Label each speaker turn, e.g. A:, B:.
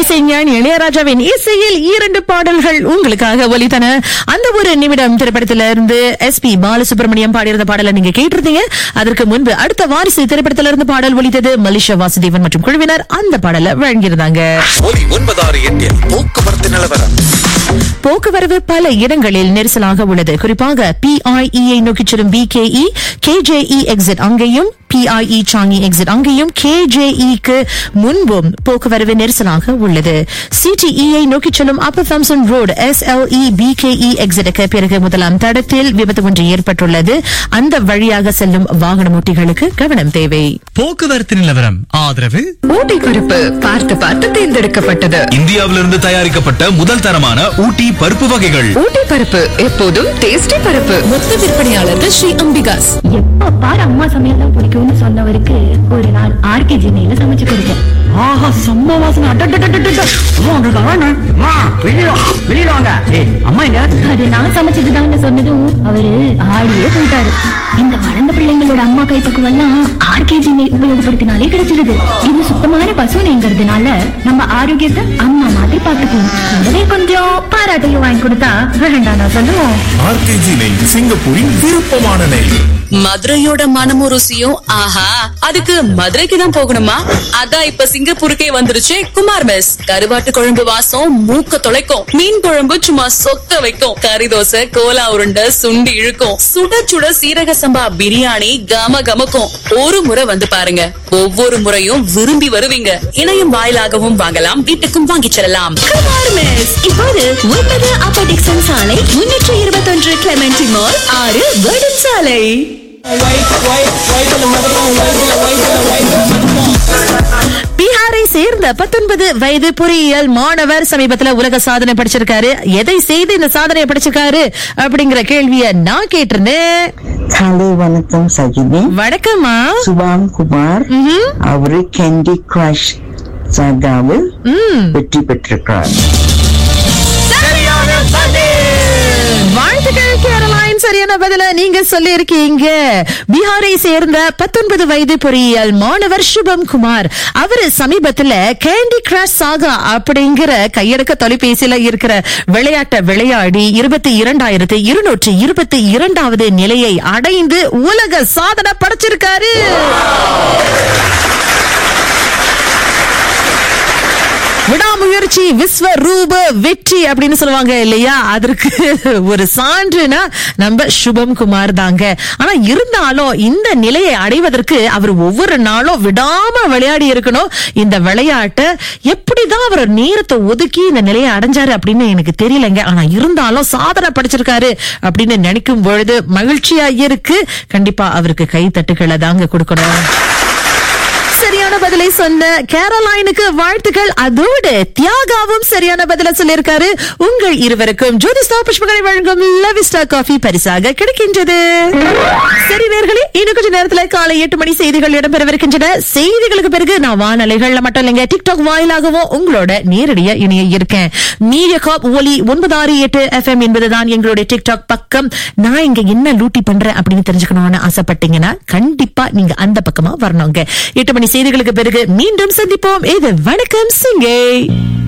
A: இசைஞானி இளையராஜாவின் இசையில் இரண்டு பாடல்கள் உங்களுக்காக ஒலித்தன அந்த ஒரு நிமிடம் திரைப்படத்தில இருந்து எஸ் பி பாலசுப்ரமணியம் பாடியிருந்த பாடலை நீங்க கேட்டிருந்தீங்க அதற்கு முன்பு அடுத்த வாரிசு திரைப்படத்தில இருந்து பாடல் ஒலித்தது மலிஷா வாசுதேவன் மற்றும் குழுவினர் அந்த பாடலை வழங்கியிருந்தாங்க
B: ஒலி ஒன்பதாறு எட்டில் போக்குவரத்து நிலவரம்
A: போக்குவரவு பல இடங்களில் நெரிசலாக உள்ளது குறிப்பாக பிஐஇயை நோக்கிச் செல்லும் பிகேஇ கேஜேஇ எக்ஸிட் அங்கேயும் பிஐஇ சாங்கி எக்ஸிட் அங்கேயும் கேஜேஇக்கு முன்பும் போக்குவரவு நெரிசலாக உள்ளது சிடிஇயை நோக்கிச் செல்லும் upper Thomson road SLE BKE எக்ஸிட்டுக்கு பிறகு முதலாம் தடத்தில் விபத்து ஒன்று ஏற்பட்டுள்ளது அந்த வழியாக செல்லும் வாகன ஓட்டிகளுக்கு கவனம் தேவை
C: போக்குவரத்து நிலவரம் ஆதரவு
D: ஊட்டி குறிப்பு பார்த்து பார்த்து தேர்ந்தெடுக்கப்பட்டது
E: இந்தியாவிலிருந்து தயாரிக்கப்பட்ட முதல் தரமான ஊட்டி பருப்பு வகைகள்
D: ஊட்டி பருப்பு எப்போதும் டேஸ்டி பருப்பு மொத்த விற்பனையாளர்கள் ஸ்ரீ அம்பிகாஸ்
F: எப்ப பாரு அம்மா சமையல் தான் பிடிக்கும்னு சொன்னவருக்கு ஒரு நாள் ஆர்கேஜி நெய்ல சமைச்சு கொடுத்தேன் ஆஹா செம்ம வாசனை அட்டட்டட்டட்டட்ட. அம்மா, வந்திருக்காங்க, அண்ணா. அம்மா, வெளியில வா, வெளியில வாங்க. ஏய், அம்மா எங்க? அது நான் சமைச்சதுதான்னு சொன்னதும் அவரு ஆடியே போயிட்டாரு இந்த வளர்ந்த பிள்ளைங்களோட அம்மா கைப்பக்குவம் எல்லாம் ஆர்கேஜி நெய் உபயோகப்படுத்தினாலே கிடைச்சிருது இது சுத்தமான பசு நெய்ங்கிறதுனால நம்ம ஆரோக்கியத்தை அம்மா மாதிரி பாத்துக்குவோம் கூடவே கொஞ்சம் பாராட்டையும் வாங்கி கொடுத்தா வேண்டாம் நான் சொல்லுவோம்
B: ஆர்கேஜி நெய் சிங்கப்பூரின் விருப்பமான நெய்
G: மதுரையோட மனமும் ருசியும் ஆஹா அதுக்கு மதுரைக்கு தான் போகணுமா அதான் இப்ப சிங்கப்பூருக்கே வந்துருச்சு குமார் மெஸ் கருவாட்டு குழம்பு வாசம் மூக்க தொலைக்கும் மீன் குழம்பு சும்மா சொக்க வைக்கும் கறி தோசை கோலா உருண்டை சுண்டி இழுக்கும் சுட சுட சீரக சம்பா பிரியாணி கம கமக்கும் ஒரு முறை வந்து பாருங்க ஒவ்வொரு முறையும் விரும்பி வருவீங்க இணையம் வாயிலாகவும் வாங்கலாம் வீட்டுக்கும் வாங்கிச் செல்லலாம்
F: குமார் மெஸ் இப்போது ஒன்பது அப்பர் டிக்சன் சாலை முன்னூற்று இருபத்தொன்று கிளமெண்டி மால் ஆறு வேர்டன் சாலை
A: பீகாரை சேர்ந்த பத்தொன்பது வயது பொறியியல் மாணவர் சமீபத்துல உலக சாதனை படிச்சிருக்காரு எதை செய்து இந்த சாதனையை படிச்சிருக்காரு அப்படிங்கிற கேள்விய நான் கேட்டிருந்தேன்
H: காலை வணக்கம் சஜினி
A: வணக்கம்மா
H: சுபாம் குமார்
A: ம்ஹும்.
H: அவரு கேண்டி கிரஷ் சகாவில்
A: ம்.
H: வெற்றி பெற்றிருக்கிறார்
A: வாழ்த்துக்கள் கேரளாயின் சரியான பதில நீங்க சொல்லி இருக்கீங்க பீகாரை சேர்ந்த பத்தொன்பது வயது பொறியியல் மாணவர் சுபம் குமார் அவரு சமீபத்துல கேண்டி கிராஷ் சாகா அப்படிங்கிற கையடக்க தொலைபேசியில இருக்கிற விளையாட்டை விளையாடி இருபத்தி இரண்டாயிரத்து இருநூற்றி இருபத்தி இரண்டாவது நிலையை அடைந்து உலக சாதனை படைச்சிருக்காரு விடாமுயற்சி விஸ்வரூப வெற்றி அப்படின்னு சொல்லுவாங்க இல்லையா அதற்கு ஒரு சான்றுனா நம்ம சுபம் குமார் தாங்க ஆனா இருந்தாலும் இந்த நிலையை அடைவதற்கு அவர் ஒவ்வொரு நாளும் விடாம விளையாடி இருக்கணும் இந்த விளையாட்டை எப்படிதான் அவர் நேரத்தை ஒதுக்கி இந்த நிலையை அடைஞ்சாரு அப்படின்னு எனக்கு தெரியலங்க ஆனா இருந்தாலும் சாதனை படிச்சிருக்காரு அப்படின்னு நினைக்கும் பொழுது மகிழ்ச்சியா இருக்கு கண்டிப்பா அவருக்கு கை தட்டுக்களை தாங்க கொடுக்கணும் சரியான பதிலை சொன்ன கேரளைனுக்கு வாழ்த்துக்கள் அதோடு தியாகாவும் சரியான பதில சொல்லியிருக்காரு உங்கள் இருவருக்கும் ஜோதிஸ்தா புஷ்பகரை வழங்கும் லவிஸ்டா காஃபி பரிசாக கிடைக்கின்றது சரி நேர்களே இன்னும் கொஞ்ச நேரத்துல காலை எட்டு மணி செய்திகள் இடம்பெறவிருக்கின்றன செய்திகளுக்கு பிறகு நான் வானலைகள்ல மட்டும் இல்லைங்க டிக்டாக் வாயிலாகவும் உங்களோட நேரடியா இணைய இருக்கேன் மீடியா காப் ஒலி ஒன்பது ஆறு எட்டு எஃப்எம் என்பதுதான் எங்களுடைய டிக்டாக் பக்கம் நான் இங்க என்ன லூட்டி பண்றேன் அப்படின்னு தெரிஞ்சுக்கணும்னு ஆசைப்பட்டீங்கன்னா கண்டிப்பா நீங்க அந்த பக்கமா வரணுங்க எட்டு மணி செய்திகளுக்கு பிறகு மீண்டும் சந்திப்போம் இது வணக்கம் சிங்கை